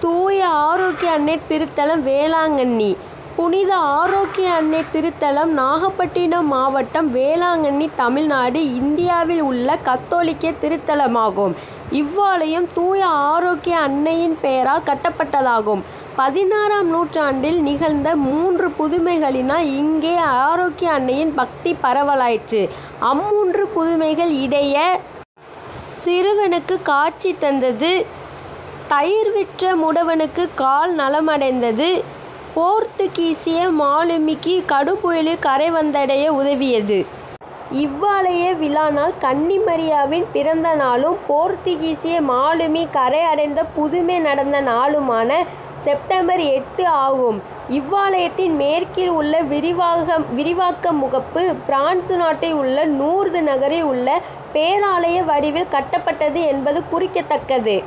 தூய ஆரோக்கிய அன்னை திருத்தலம் வேளாங்கண்ணி புனித ஆரோக்கிய அன்னை திருத்தலம் நாகப்பட்டினம் மாவட்டம் வேளாங்கண்ணி தமிழ்நாடு இந்தியாவில் உள்ள கத்தோலிக்க திருத்தலமாகும் இவ்வாலயம் தூய ஆரோக்கிய அன்னையின் பெயரால் கட்டப்பட்டதாகும் பதினாறாம் நூற்றாண்டில் நிகழ்ந்த மூன்று புதுமைகளினால் இங்கே ஆரோக்கிய அன்னையின் பக்தி பரவலாயிற்று அம்மூன்று புதுமைகள் இடையே சிறுவனுக்கு காட்சி தந்தது தயிர் விற்ற முடவனுக்கு கால் நலமடைந்தது போர்த்துகீசிய மாலுமிக்கு கடும்புயலில் கரை வந்தடைய உதவியது இவ்வாலய விழா நாள் கன்னிமரியாவின் பிறந்த நாளும் போர்த்துகீசிய மாலுமி கரை அடைந்த புதுமை நடந்த நாளுமான செப்டம்பர் எட்டு ஆகும் இவ்வாலயத்தின் மேற்கில் உள்ள விரிவாக விரிவாக்க முகப்பு பிரான்சு நாட்டில் உள்ள நூர்து நகரில் உள்ள பேராலய வடிவில் கட்டப்பட்டது என்பது குறிக்கத்தக்கது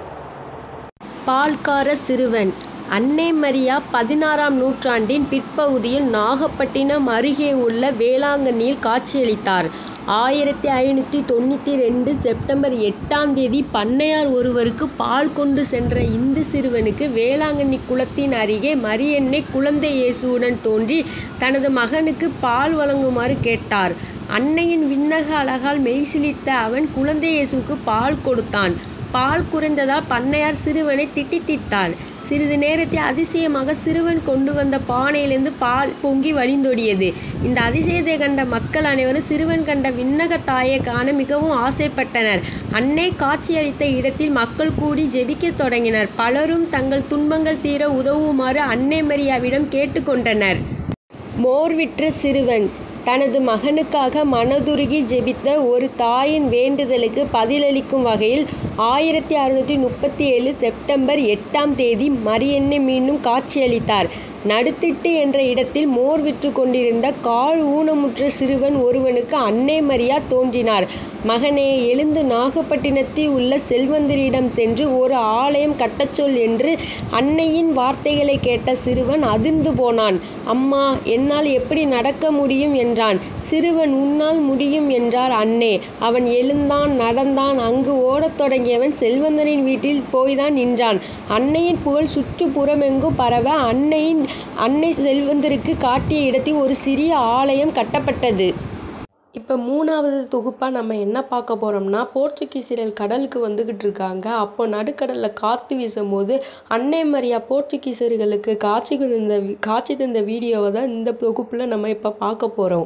பால்கார சிறுவன் அன்னை மரியா பதினாறாம் நூற்றாண்டின் பிற்பகுதியில் நாகப்பட்டினம் அருகே உள்ள வேளாங்கண்ணியில் காட்சியளித்தார் ஆயிரத்தி ஐநூற்றி தொண்ணூற்றி ரெண்டு செப்டம்பர் எட்டாம் தேதி பண்ணையார் ஒருவருக்கு பால் கொண்டு சென்ற இந்து சிறுவனுக்கு வேளாங்கண்ணி குளத்தின் அருகே மரியன்னை குழந்தை இயேசுவுடன் தோன்றி தனது மகனுக்கு பால் வழங்குமாறு கேட்டார் அன்னையின் விண்ணக அழகால் மெய்சிலித்த அவன் குழந்தை இயேசுவுக்கு பால் கொடுத்தான் பால் குறைந்ததால் பண்ணையார் சிறுவனை திட்டித்திட்டான் சிறிது நேரத்தில் அதிசயமாக சிறுவன் கொண்டு வந்த பானையிலிருந்து பால் பொங்கி வழிந்தோடியது இந்த அதிசயத்தை கண்ட மக்கள் அனைவரும் சிறுவன் கண்ட விண்ணக தாயை காண மிகவும் ஆசைப்பட்டனர் அன்னை காட்சியளித்த இடத்தில் மக்கள் கூடி ஜெபிக்கத் தொடங்கினர் பலரும் தங்கள் துன்பங்கள் தீர உதவுமாறு அன்னை மரியாவிடம் கேட்டுக்கொண்டனர் மோர்விற்ற சிறுவன் தனது மகனுக்காக மனதுருகி ஜெபித்த ஒரு தாயின் வேண்டுதலுக்கு பதிலளிக்கும் வகையில் ஆயிரத்தி அறுநூற்றி முப்பத்தி ஏழு செப்டம்பர் எட்டாம் தேதி மரியன்னை மீண்டும் காட்சியளித்தார் நடுத்திட்டு என்ற இடத்தில் மோர் விற்று கொண்டிருந்த கால் ஊனமுற்ற சிறுவன் ஒருவனுக்கு அன்னை மரியா தோன்றினார் மகனே எழுந்து நாகப்பட்டினத்தில் உள்ள செல்வந்தரிடம் சென்று ஒரு ஆலயம் கட்டச்சொல் என்று அன்னையின் வார்த்தைகளை கேட்ட சிறுவன் அதிர்ந்து போனான் அம்மா என்னால் எப்படி நடக்க முடியும் என்றான் சிறுவன் உன்னால் முடியும் என்றார் அன்னே அவன் எழுந்தான் நடந்தான் அங்கு ஓடத் தொடங்கியவன் செல்வந்தனின் வீட்டில் போய்தான் நின்றான் அன்னையின் புகழ் சுற்றுப்புறமெங்கும் பரவ அன்னையின் அன்னை செல்வந்தருக்கு காட்டிய இடத்தில் ஒரு சிறிய ஆலயம் கட்டப்பட்டது இப்போ மூணாவது தொகுப்பாக நம்ம என்ன பார்க்க போகிறோம்னா போர்ச்சுகீசியர்கள் கடலுக்கு வந்துக்கிட்டு இருக்காங்க அப்போ நடுக்கடலில் காற்று வீசும்போது அன்னை மரியா போர்ச்சுகீசியர்களுக்கு காட்சி தந்த காட்சி தந்த வீடியோவை தான் இந்த தொகுப்பில் நம்ம இப்போ பார்க்க போகிறோம்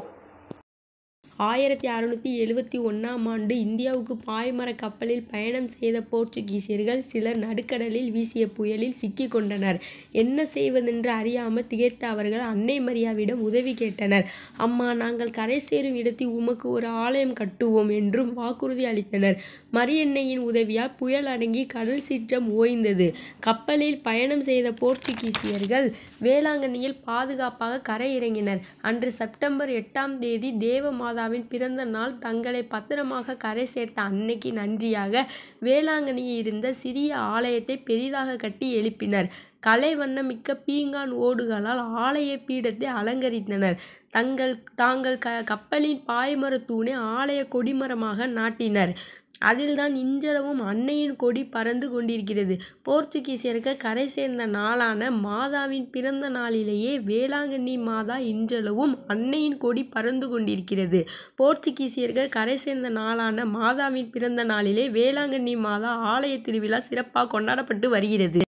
ஆயிரத்தி அறுநூற்றி எழுவத்தி ஒன்றாம் ஆண்டு இந்தியாவுக்கு பாய்மர கப்பலில் பயணம் செய்த போர்ச்சுகீசியர்கள் சிலர் நடுக்கடலில் வீசிய புயலில் சிக்கிக் கொண்டனர் என்ன செய்வதென்று அறியாமல் திகைத்த அவர்கள் அன்னை மரியாவிடம் உதவி கேட்டனர் அம்மா நாங்கள் கரை சேரும் இடத்தில் உமக்கு ஒரு ஆலயம் கட்டுவோம் என்றும் வாக்குறுதி அளித்தனர் மரியன்னையின் உதவியால் புயல் அடங்கி கடல் சீற்றம் ஓய்ந்தது கப்பலில் பயணம் செய்த போர்ச்சுகீசியர்கள் வேளாங்கண்ணியில் பாதுகாப்பாக கரை இறங்கினர் அன்று செப்டம்பர் எட்டாம் தேதி தேவ மாதாவின் பிறந்த நாள் தங்களை பத்திரமாக கரை சேர்த்த அன்னைக்கு நன்றியாக வேளாங்கண்ணியில் இருந்த சிறிய ஆலயத்தை பெரிதாக கட்டி எழுப்பினர் கலை வண்ணமிக்க பீங்கான் ஓடுகளால் ஆலய பீடத்தை அலங்கரித்தனர் தங்கள் தாங்கள் க கப்பலின் பாய்மர தூணை ஆலய கொடிமரமாக நாட்டினர் அதில்தான் இன்றளவும் அன்னையின் கொடி பறந்து கொண்டிருக்கிறது போர்ச்சுகீசியர்கள் கரை சேர்ந்த நாளான மாதாவின் பிறந்த நாளிலேயே வேளாங்கண்ணி மாதா இன்றளவும் அன்னையின் கொடி பறந்து கொண்டிருக்கிறது போர்ச்சுகீசியர்கள் கரை சேர்ந்த நாளான மாதாவின் பிறந்த நாளிலே வேளாங்கண்ணி மாதா ஆலய திருவிழா சிறப்பாக கொண்டாடப்பட்டு வருகிறது